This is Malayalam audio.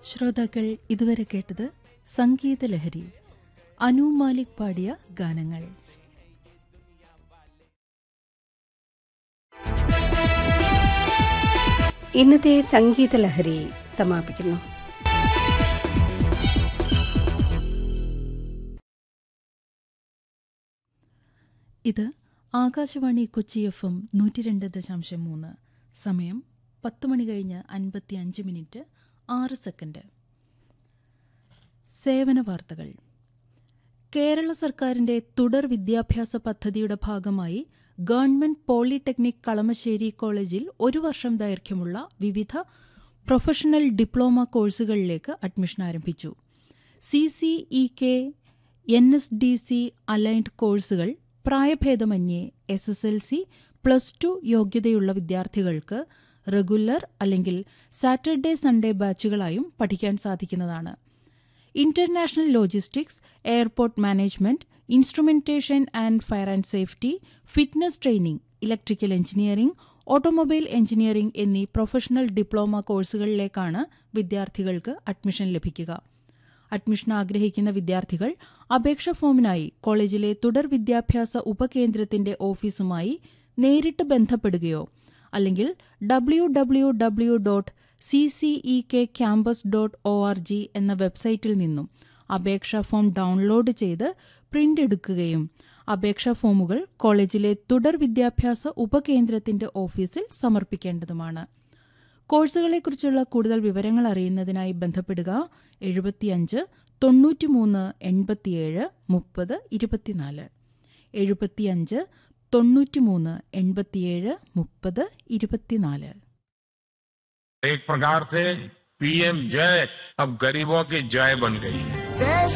ശ്രോതാക്കൾ ഇതുവരെ കേട്ടത് സംഗീത ലഹരി അനു മാലിക് പാടിയ ഗാനങ്ങൾ ഇന്നത്തെ സംഗീത ലഹരി സമാപിക്കുന്നു ഇത് ആകാശവാണി കൊച്ചി എഫ് എം നൂറ്റി രണ്ട് ദശാംശം മൂന്ന് സമയം പത്ത് മണി കഴിഞ്ഞ് അൻപത്തി അഞ്ച് മിനിറ്റ് ആറ് സെക്കൻഡ് സേവന വാർത്തകൾ കേരള സർക്കാരിന്റെ തുടർ വിദ്യാഭ്യാസ പദ്ധതിയുടെ ഭാഗമായി ഗവൺമെന്റ് പോളിടെക്നിക് കളമശ്ശേരി കോളേജിൽ ഒരു വർഷം ദൈർഘ്യമുള്ള വിവിധ പ്രൊഫഷണൽ ഡിപ്ലോമ കോഴ്സുകളിലേക്ക് അഡ്മിഷൻ ആരംഭിച്ചു C C E K N S D C aligned കോഴ്സുകൾ പ്രായഭേദമന്യേ S S L C plus two യോഗ്യതയുള്ള വിദ്യാർത്ഥികൾക്ക് റെഗുലർ അല്ലെങ്കിൽ സാറ്റർഡേ സൺഡേ ബാച്ചുകളായും പഠിക്കാൻ സാധിക്കുന്നതാണ് international logistics airport management instrumentation and fire and safety fitness training electrical engineering automobile engineering എന്നീ പ്രൊഫഷണൽ ഡിപ്ലോമ കോഴ്സുകളിലേക്കാണ് വിദ്യാർത്ഥികൾക്ക് അഡ്മിഷൻ ലഭിക്കുക അഡ്മിഷൻ ആഗ്രഹിക്കുന്ന വിദ്യാർത്ഥികൾ അപേക്ഷ ഫോമിനായി കോളേജിലെ തുടർ വിദ്യാഭ്യാസ ഉപകേന്ദ്രത്തിന്റെ ഓഫീസുമായി നേരിട്ട് ബന്ധപ്പെടുകയോ അല്ലെങ്കിൽ W W W dot C C E K campus dot O R G എന്ന വെബ്സൈറ്റിൽ നിന്നും അപേക്ഷാ ഫോം ഡൗൺലോഡ് ചെയ്ത് പ്രിന്റ് എടുക്കുകയും അപേക്ഷാ ഫോമുകൾ കോളേജിലെ തുടർ വിദ്യാഭ്യാസ ഉപകേന്ദ്രത്തിന്റെ ഓഫീസിൽ സമർപ്പിക്കേണ്ടതുമാണ് കോഴ്സുകളെക്കുറിച്ചുള്ള കൂടുതൽ വിവരങ്ങൾ അറിയുന്നതിനായി ബന്ധപ്പെടുക എഴുപത്തിയഞ്ച് തൊണ്ണൂറ്റിമൂന്ന് എൺപത്തിയേഴ് മുപ്പത് ഇരുപത്തിനാല് എഴുപത്തിയഞ്ച് തൊണ്ണൂറ്റിമൂന്ന് എൺപത്തിയേഴ് മുപ്പത് ഇരുപത്തിനാല് एक प्रकार से पीएम जय अब गरीबों की जय बन गई है